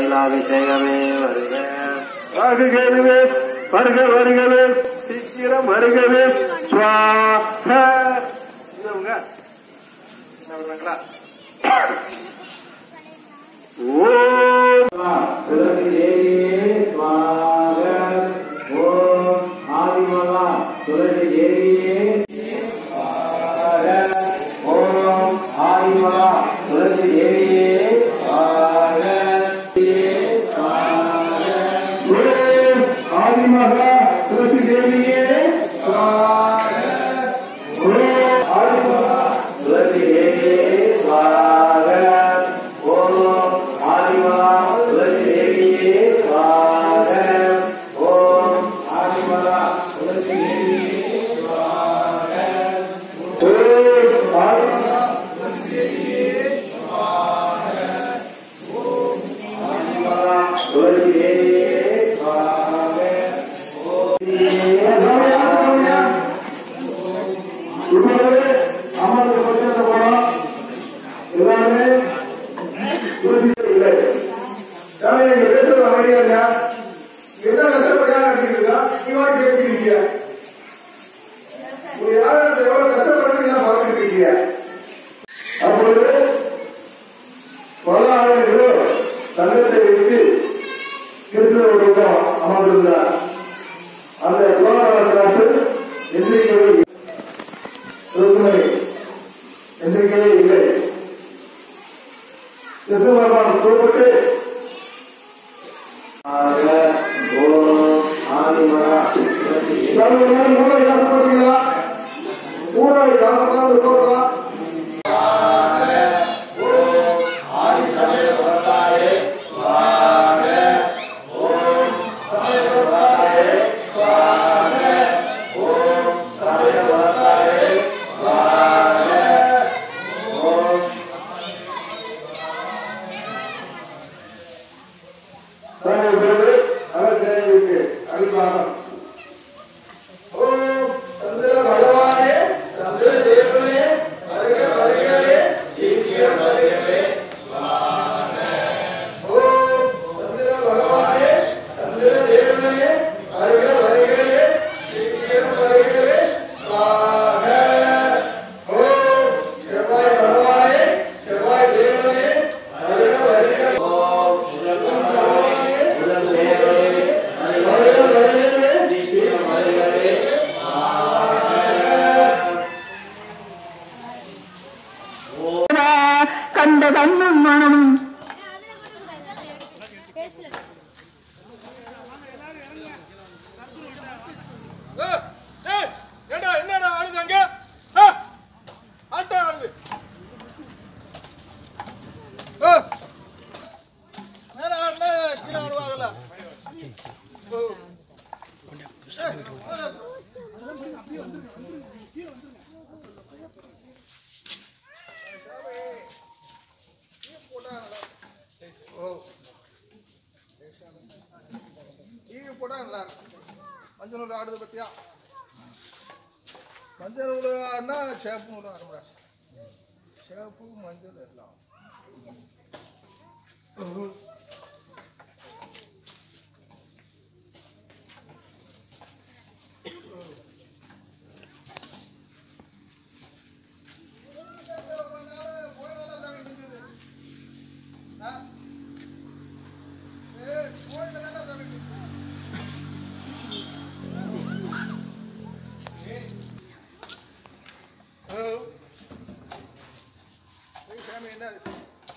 மயிலாபிஷேகமே வருக வருகவே வருக வருகவே சீக்கிரம் வருகவே சுவாக இவங்க என்ன வருவாங்களா ஓம் துளசி தேவியே சுவாக ஓம் ஆதிமகா துளசி தேவியே சுவாக ஓம் ஆதிமகா துளசி தேவியே சுவாக ஓம் ஆதிமகா துளசி தேவியே சுவாக ஓம் ஆதிமகா துளசி தேவியே சுவாக ஓம் ஆதிமகா துளசி தேவியே சுவாக ஓம் ஆதிமகா துளசி தேவியே சுவாக ஓம் ஆதிமகா துளசி தேவியே சுவாக ஓம் ஆதிமகா துளசி தேவியே சுவாக இப்பொழுது அமர்ந்து பட்சத்தை போனோம் எல்லாருமே புரிஞ்சுட்டு இல்லை சாமி நீங்க பேசுறது அமைதியா இல்லையா என்ன கஷ்டப்படியா இருக்கீங்களா நீங்க பேசிக்கிறீங்க உங்க யாரும் எவ்வளவு கஷ்டப்படுறீங்க பார்த்துட்டு இருக்கீங்க அப்பொழுது பொருளாதாரம் தங்கத்தை வைத்து கிறிஸ்தவர்களுக்கும் அமர்ந்திருந்தார் அந்த பொருளாதார எண்ணிக்கை ருக்மணி எண்ணிக்கையே இல்லை கிருஷ்ண பகவான் கூப்பிட்டு ஓம் சந்திர பகவானே சந்திர தேவனே வருக வருகவே சீக்கிரம் வருகவே ஓம் சந்திர பகவானே சந்திர தேவனே வருக வருகவே சீக்கிரம் வருகவே சுவாக ஓம் செவ்வாய் பகவானே செவ்வாய் தேவனே வருக வருகவே ஓம் முதல் பகவானே முதல் தேவனே வருக வருகவே சீக்கிரம் வருகவே கண்ட கண்ணும் மனமும் ஏய், ஏய், ஏண்டா என்னடா ஆடுது அங்க ஆ, ஆட்டம் ஆடுது ஆ, நேரா ஆடுனா கீழே ஆடுவாங்கல்ல ஓ. ஏய், ஆ. ஓ டிவி போட்டா நல்லா இருக்கும் மஞ்சள் நூல் ஆடுது பத்தியா மஞ்சள் நூல் ஆடினா சேப்பு நூல் ஆடுறா சேப்பு மஞ்சள் எல்லாம் சாமி என்ன அது?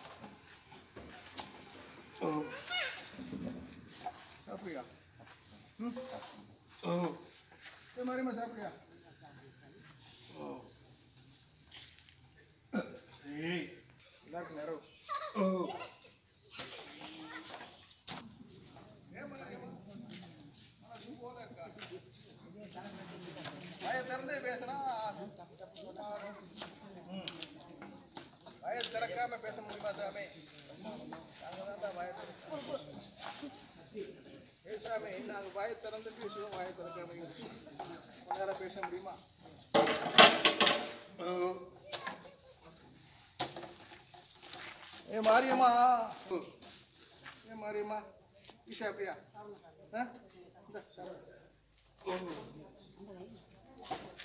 சாப்பிடுறியா ம்? இது மாதிரிமா சாப்பிடுறியா ஓ ஏய் எல்லாருக்கும் நேரம் ஓ வாயை திறந்தே பேசினா வாயை திறக்காம பேச முடியுமா சாமி நாங்க தான் வாயை திறக்கோம். பேசாம நாங்க வாயை திறந்து பேசுவோம் வாயை திறக்காம கொஞ்ச நேரம் பேச முடியுமா ஓ. ஏ மாரியம்மா ஏ மாரியம்மா ஈஷா அப்படியா ஆ? இந்தா, சாப்பிடு.